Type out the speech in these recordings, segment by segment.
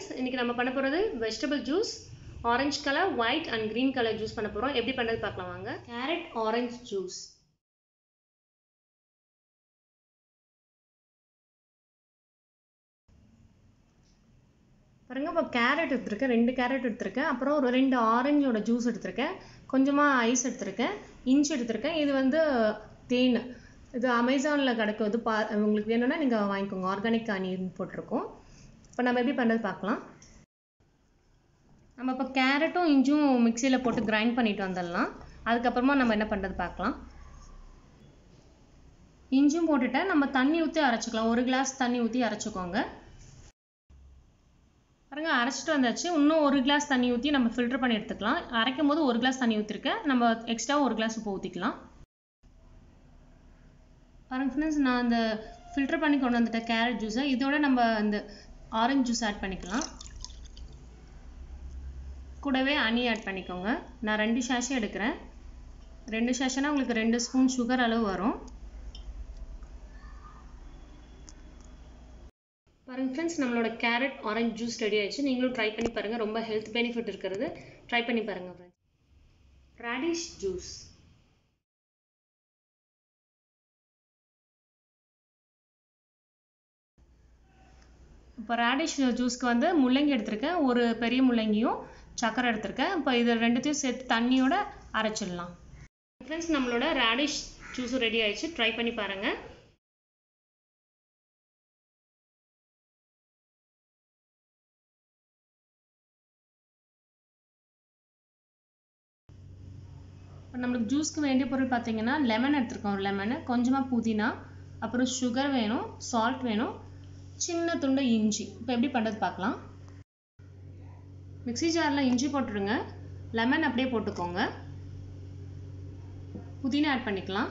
friends இன்றைக்கி நம்ம பண்ண போகிறது vegetable juice orange colour white and green colour juice பண்ண போகிறோம் எப்படி பண்ணுறது பார்க்கலாம் வாங்க கேரட் ஆரஞ்சு ஜூஸ் பாருங்க இப்போ கேரட் எடுத்திருக்கேன் ரெண்டு கேரட் எடுத்திருக்கேன் அப்புறம் ஒரு ரெண்டு ஆரஞ்சோட ஜூஸ் எடுத்திருக்கேன் கொஞ்சமாக ஐஸ் எடுத்திருக்கேன் இஞ்சி எடுத்திருக்கேன் இது வந்து தேன் இது அமேசானில் கிடைக்கும் பா உங்களுக்கு வேணும்னா நீங்கள் வாங்கிக்கோங்க ஆர்கானிக் அணின்னு போட்டிருக்கோம் இப்போ நம்ம எப்படி பண்ணுறது பார்க்கலாம் நம்ம இப்போ கேரட்டும் இஞ்சும் மிக்சியில் போட்டு கிரைண்ட் பண்ணிட்டு வந்துடலாம் அதுக்கப்புறமா நம்ம என்ன பண்ணுறது பார்க்கலாம் இஞ்சும் போட்டுட்டு நம்ம தண்ணி ஊற்றி அரைச்சிக்கலாம் ஒரு கிளாஸ் தண்ணி ஊற்றி அரைச்சிக்கோங்க பாருங்க அரைச்சிட்டு வந்தாச்சு இன்னும் ஒரு கிளாஸ் தண்ணி ஊற்றி நம்ம ஃபில்டர் பண்ணி எடுத்துக்கலாம் அரைக்கும் போது ஒரு கிளாஸ் தண்ணி ஊற்றிருக்கேன் நம்ம எக்ஸ்ட்ரா ஒரு கிளாஸ் உப்பு ஊற்றிக்கலாம் பாருங்க ஃப்ரெண்ட்ஸ் நான் அந்த ஃபில்டர் பண்ணி கொண்டு வந்துட்டேன் கேரட் ஜூஸை இதோட நம்ம அந்த ஆரஞ்சு ஜூஸ் ஆட் பண்ணிக்கலாம் கூடவே அணி ஆட் பண்ணிக்கோங்க நான் ரெண்டு ஷேஷே எடுக்கிறேன் ரெண்டு ஷேஷனா உங்களுக்கு ரெண்டு ஸ்பூன் சுகர் அளவு வரும் பாருங்க ஃப்ரெண்ட்ஸ் நம்மளோட கேரட் ஆரஞ்சு ஜூஸ் ரெடி ஆயிடுச்சு நீங்களும் ட்ரை பண்ணி பாருங்க ரொம்ப ஹெல்த் பெனிஃபிட் இருக்கிறது ட்ரை பண்ணி பாருங்க ஃப்ரெண்ட்ஸ் ராடிஷ் ஜூஸ் இப்போ ரேடிஷ் ஜூஸ்க்கு வந்து முள்ளங்கி எடுத்திருக்கேன் ஒரு பெரிய முள்ளங்கியும் சக்கரை எடுத்திருக்கேன் இப்போ இது ரெண்டுத்தையும் சேர்த்து தண்ணியோட அரைச்சிடலாம் ஃப்ரெண்ட்ஸ் நம்மளோட ரேடிஷ் ஜூஸும் ரெடி ஆயிடுச்சு ட்ரை பண்ணி பாருங்கள் இப்போ நம்மளுக்கு ஜூஸ்க்கு வேண்டிய பொருள் பார்த்தீங்கன்னா லெமன் எடுத்துருக்கோம் ஒரு லெமனு கொஞ்சமாக புதினா அப்புறம் சுகர் வேணும் சால்ட் வேணும் சின்ன துண்டு இஞ்சி இப்போ எப்படி பண்ணுறது பார்க்கலாம் மிக்சி ஜாரில் இஞ்சி போட்டுருங்க லெமன் அப்படியே போட்டுக்கோங்க புதினா ஆட் பண்ணிக்கலாம்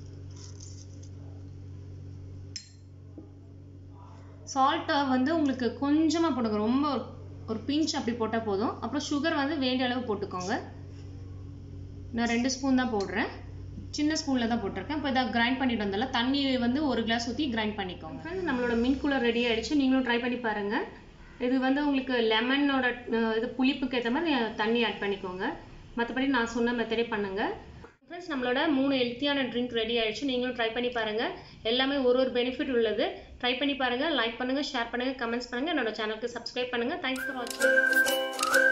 சால்ட்டை வந்து உங்களுக்கு கொஞ்சமாக போடுங்க ரொம்ப ஒரு பிஞ்ச் அப்படி போட்டால் போதும் அப்புறம் சுகர் வந்து வேண்டிய அளவு போட்டுக்கோங்க நான் ரெண்டு ஸ்பூன் தான் போடுறேன் சின்ன ஸ்பூனில் தான் போட்டிருக்கேன் இப்போ இதை கிரைண்ட் பண்ணிட்டு வந்தால தண்ணி வந்து ஒரு கிளாஸ் ஊற்றி கிரைண்ட் பண்ணிக்கோங்க ஃப்ரெண்ட்ஸ் நம்மளோட மின் கூலர் ரெடி ஆகிடுச்சு நீங்களும் ட்ரை பண்ணி பாருங்கள் இது வந்து உங்களுக்கு லெமனோட இது புளிப்புக்கு ஏற்ற மாதிரி தண்ணி ஆட் பண்ணிக்கோங்க மற்றபடி நான் சொன்ன மெத்தடே பண்ணுங்கள் ஃப்ரெண்ட்ஸ் நம்மளோட மூணு ஹெல்த்தியான ட்ரிங்க் ரெடி ஆகிடுச்சு நீங்களும் ட்ரை பண்ணி பாருங்கள் எல்லாமே ஒரு ஒரு பெனிஃபிட் உள்ளது ட்ரை பண்ணி பாருங்கள் லைக் பண்ணுங்கள் ஷேர் பண்ணுங்கள் கமெண்ட்ஸ் பண்ணுங்கள் என்னோட சேனலுக்கு சப்ஸ்கிரைப் பண்ணுங்கள் தேங்க்ஸ் ஃபார் வாட்சிங்